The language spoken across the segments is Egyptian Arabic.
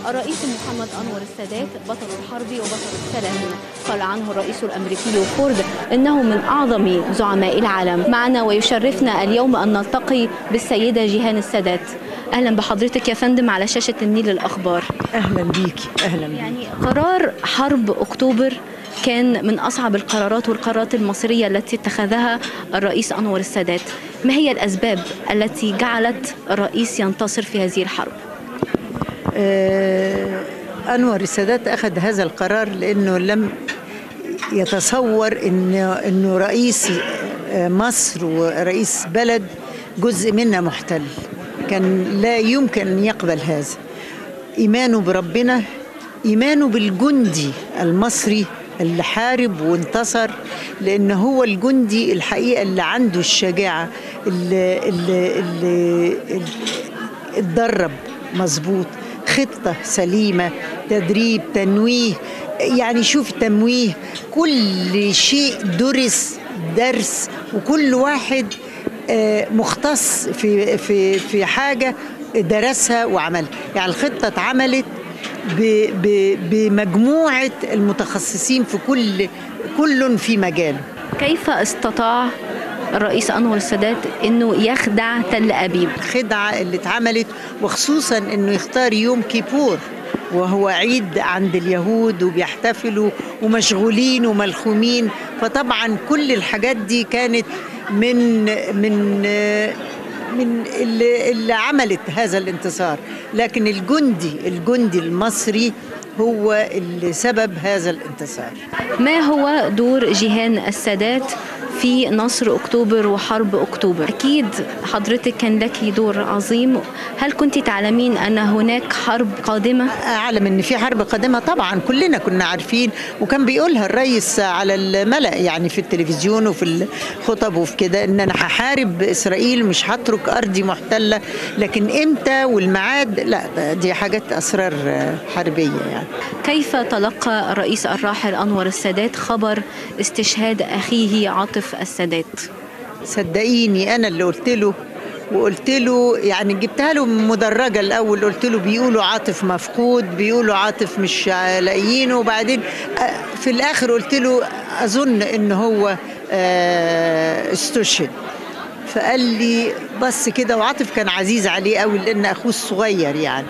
الرئيس محمد أنور السادات بطل الحرب وبطل السلام قال عنه الرئيس الأمريكي فورد إنه من أعظم زعماء العالم معنا ويشرفنا اليوم أن نلتقي بالسيدة جيهان السادات أهلا بحضرتك يا فندم على شاشة النيل للأخبار اهلا بيكي اهلا بيكي يعني قرار حرب أكتوبر كان من أصعب القرارات والقرارات المصيرية التي اتخذها الرئيس أنور السادات ما هي الأسباب التي جعلت الرئيس ينتصر في هذه الحرب؟ آه انور السادات اخذ هذا القرار لانه لم يتصور انه انه رئيس آه، مصر ورئيس بلد جزء منها محتل كان لا يمكن ان يقبل هذا ايمانه بربنا ايمانه بالجندي المصري اللي حارب وانتصر لان هو الجندي الحقيقه اللي عنده الشجاعه اللي اللي, اللي, اللي اتدرب مظبوط خطة سليمة تدريب تنويه يعني شوف تمويه كل شيء درس درس وكل واحد آه، مختص في في في حاجة درسها وعملها يعني الخطة اتعملت ب- ب- بمجموعة المتخصصين في كل كل في مجاله كيف استطاع الرئيس أنور السادات أنه يخدع تل أبيب؟ الخدعة اللي اتعملت وخصوصا انه يختار يوم كيبور وهو عيد عند اليهود وبيحتفلوا ومشغولين وملخومين فطبعا كل الحاجات دي كانت من من من اللي, اللي عملت هذا الانتصار لكن الجندي الجندي المصري هو اللي سبب هذا الانتصار ما هو دور جيهان السادات في نصر أكتوبر وحرب أكتوبر أكيد حضرتك كان لك دور عظيم هل كنت تعلمين أن هناك حرب قادمة؟ اعلم ان في حرب قادمه طبعا كلنا كنا عارفين وكان بيقولها الرئيس على الملا يعني في التلفزيون وفي الخطب وفي كده ان انا هحارب اسرائيل مش هترك ارضي محتله لكن امتى والميعاد لا دي حاجات اسرار حربيه يعني كيف تلقى الرئيس الراحل أنور السادات خبر استشهاد أخيه عاطف السادات؟ صدقيني انا اللي قلت له وقلت له يعني جبتها له مدرجه الاول قلت له بيقولوا عاطف مفقود بيقولوا عاطف مش لاقيينه وبعدين آه، في الاخر قلت له اظن ان هو آه، استشهد فقال لي بص كده وعاطف كان عزيز عليه قوي لان اخوه الصغير يعني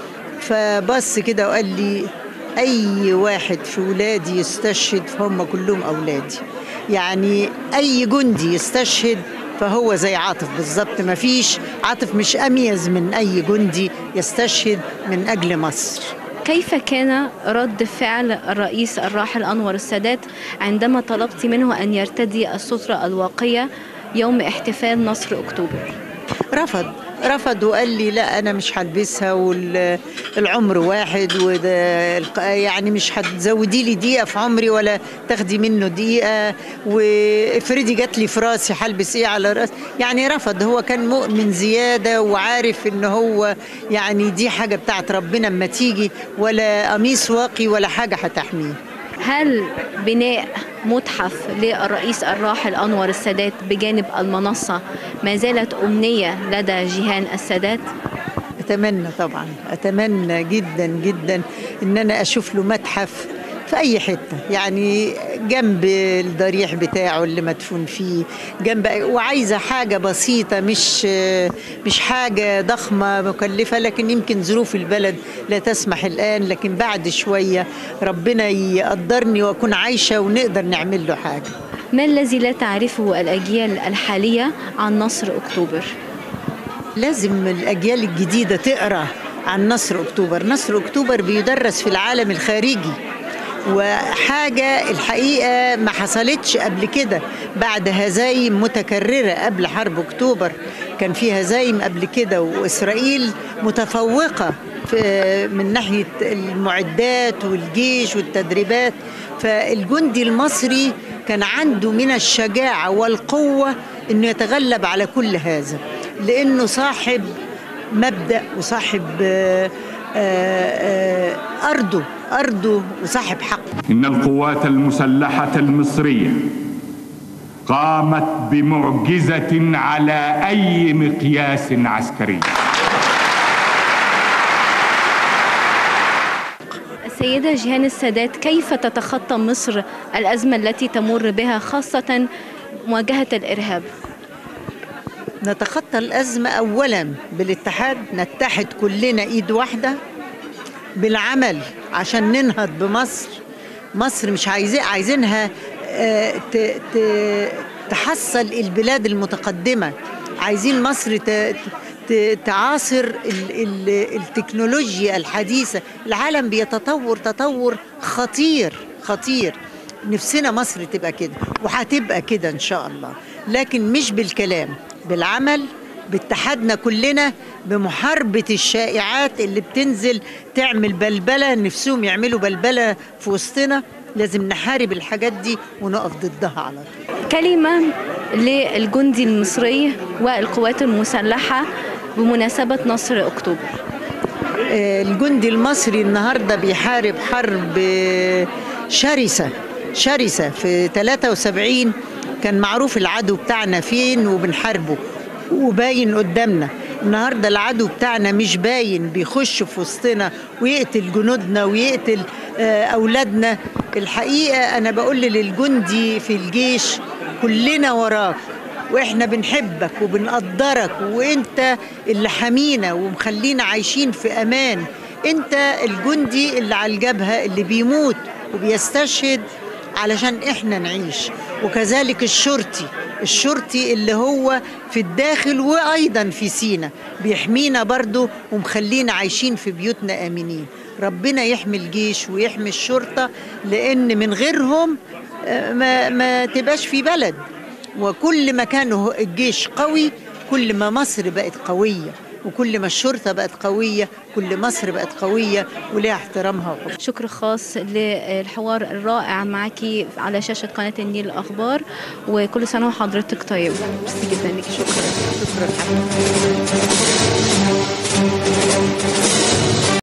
فبص كده وقال لي اي واحد في ولادي يستشهد فهم كلهم اولادي يعني اي جندي يستشهد فهو زي عاطف بالظبط ما فيش عاطف مش اميز من اي جندي يستشهد من اجل مصر كيف كان رد فعل الرئيس الراحل أنور السادات عندما طلبت منه أن يرتدي السترة الواقية يوم احتفال نصر أكتوبر؟ رفض رفض وقال لي لا انا مش هلبسها والعمر واحد وده الق- يعني مش هتزودي لي دقيقه في عمري ولا تاخدي منه دقيقه وافرضي جات لي في راسي هلبس ايه على راسي يعني رفض هو كان مؤمن زياده وعارف ان هو يعني دي حاجه بتاعت ربنا اما تيجي ولا قميص واقي ولا حاجه هتحميه هل بناء متحف للرئيس الراحل أنور السادات بجانب المنصة ما زالت أمنية لدى جيهان السادات؟ اتمنى طبعا اتمنى جدا جدا ان انا اشوف له متحف في اي حته يعني جنب الضريح بتاعه اللي مدفون فيه جنب وعايزه حاجه بسيطه مش مش حاجه ضخمه مكلفه لكن يمكن ظروف البلد لا تسمح الان لكن بعد شويه ربنا يقدرني واكون عايشه ونقدر نعمل له حاجه ما الذي لا تعرفه الأجيال الحالية عن نصر أكتوبر؟ لازم الأجيال الجديدة تقرأ عن نصر أكتوبر نصر أكتوبر بيدرس في العالم الخارجي وحاجة الحقيقة ما حصلتش قبل كده بعد هزايم متكررة قبل حرب أكتوبر كان في هزايم قبل كده وإسرائيل متفوقة في من ناحية المعدات والجيش والتدريبات فالجندي المصري كان عنده من الشجاعة والقوة أنه يتغلب على كل هذا لأنه صاحب مبدأ وصاحب آه، آه، آه، أرضه أرضه وصاحب حق إن القوات المسلحة المصرية قامت بمعجزة على أي مقياس عسكري سيدة جيهان السادات كيف تتخطى مصر الأزمة التي تمر بها خاصة مواجهة الإرهاب نتخطى الأزمة أولا بالاتحاد نتحد كلنا إيد واحدة بالعمل عشان ننهض بمصر مصر مش عايزين عايزينها آه، ت- ت- تحصل البلاد المتقدمة عايزين مصر ت- ت- تعاصر ال- ال- التكنولوجيا الحديثة العالم بيتطور تطور خطير خطير نفسنا مصر تبقى كده وهتبقى كده ان شاء الله لكن مش بالكلام بالعمل باتحادنا كلنا بمحاربة الشائعات اللي بتنزل تعمل بلبلة نفسهم يعملوا بلبلة في وسطنا لازم نحارب الحاجات دي ونقف ضدها على طول كلمة للجندي المصري والقوات المسلحة بمناسبة نصر أكتوبر آه، الجندي المصري النهارده بيحارب حرب آه، شرسه شرسه في 73 كان معروف العدو بتاعنا فين وبنحاربه وباين قدامنا النهارده العدو بتاعنا مش باين بيخش في وسطنا ويقتل جنودنا ويقتل آه، اولادنا الحقيقه انا بقول للجندي في الجيش كلنا وراك واحنا بنحبك وبنقدرك وانت اللي حمينا ومخلينا عايشين في امان انت الجندي اللي على الجبهه اللي بيموت وبيستشهد علشان احنا نعيش وكذلك الشرطي الشرطي اللي هو في الداخل وايضا في سينا بيحمينا برضو ومخلينا عايشين في بيوتنا امنين ربنا يحمي الجيش ويحمي الشرطه لان من غيرهم آه، ما, ما تبقاش في بلد وكل ما كان هو الجيش قوي كل ما مصر بقت قوية وكل ما الشرطة بقت قوية كل مصر بقت قوية وليها احترامها وحب شكر خاص للحوار الرائع معك على شاشة قناة النيل الأخبار وكل سنة وحضرتك طيب ميرسي جدا لك شكرا شكرا